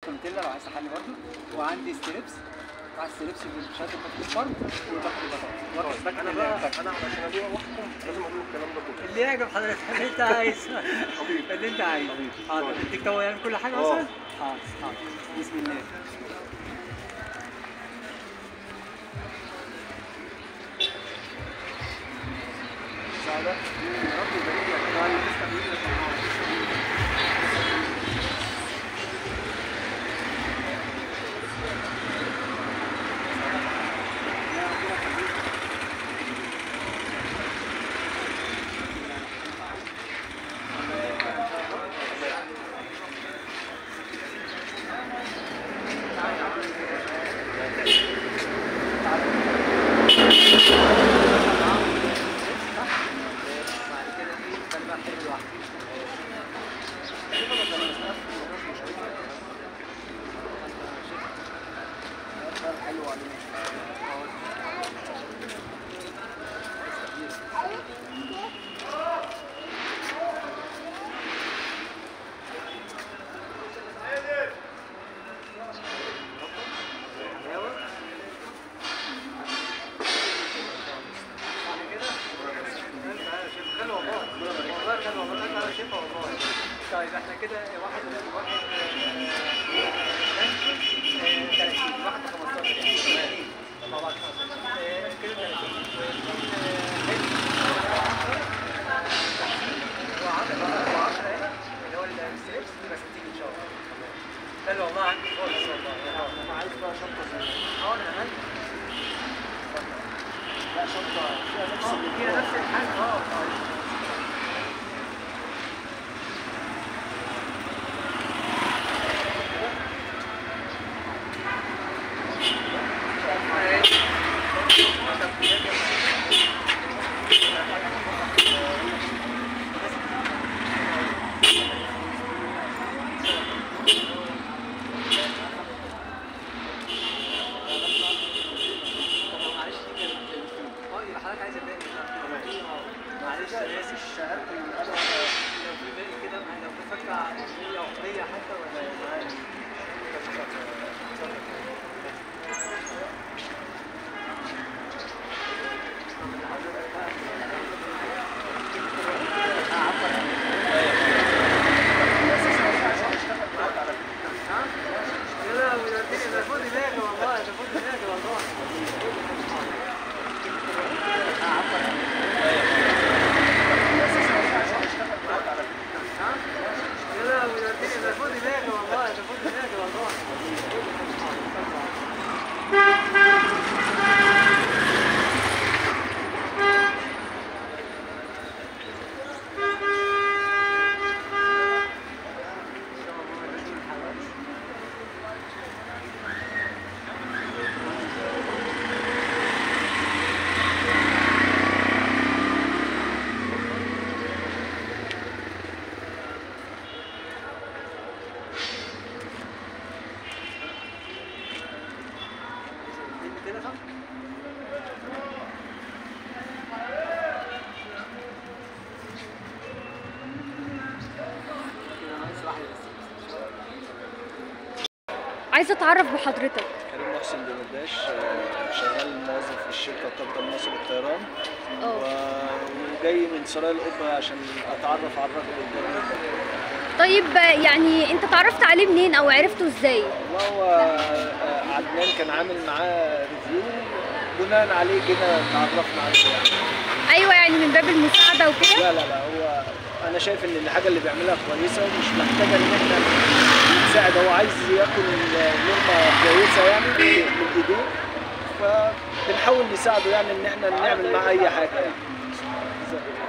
كونتيلا لو عايز تحلي برضه وعندي ستريبس مع ستريبس بالشهاده بطاطس فرد وباكل بطاطس باكل انا بقى انا علشان ابيع واحكم لازم اقول الكلام ده كله اللي يعجب حضرتك اللي انت عايزه حبيبي. اللي انت عايزه حبيبي. حاضر اديك تو يعني كل حاجه اه. مثلا حاضر حاضر بسم الله سعادة يا رب يبارك لك طبعا تسلم ايدك بعد كده ايه كان بقى حلو لوحده حلو عليك حلو والله والله حلو والله انت على شفا والله طيب احنا كده واحد واحد آه، 30 واحد 15 يعني مع بعض آه، كده 30 وعشرة وعشرة هنا اللي هو الستريبس يبقى 60 ان شاء الله حلو والله عندي خالص والله انا عايز بقى شنطه زي اه انا عندي لا شنطة فيها نفس اه اللي فيها نفس الحاجه اه آه. اه يبقى حضرتك عايز الباقي معلش انا اسف شهادة الأدب لو في باقي كده لو في فاكره عقليه عقليه حتى ولا لا ودلوقتي ده فوق دماغي والله ده فوق دماغي والله لا ودلوقتي ده فوق دماغي والله ده فوق دماغي والله كده صح؟ كده ناقص واحد بس عايزه اتعرف بحضرتك كريم محسن دمرداش آه، شغال موظف في الشركة كابتن مصر للطيران اه و- وجاي من سرايا القبة عشان أتعرف على الراجل الجميل ده. طيب يعني انت اتعرفت عليه منين او عرفته ازاي والله هو آه، عدنان كان عامل معاه ريفيو بناء عليه كده تعرفنا عليه يعني. ايوه يعني من باب المساعده وكده لا لا لا هو انا شايف ان الحاجه اللي بيعملها كويسه ومش محتاجه ان احنا نساعد هو عايز ياكل لقمه كويسه يعني من ايديه فبنحاول نساعده يعني ان احنا نعمل معاه اي حاجه يعني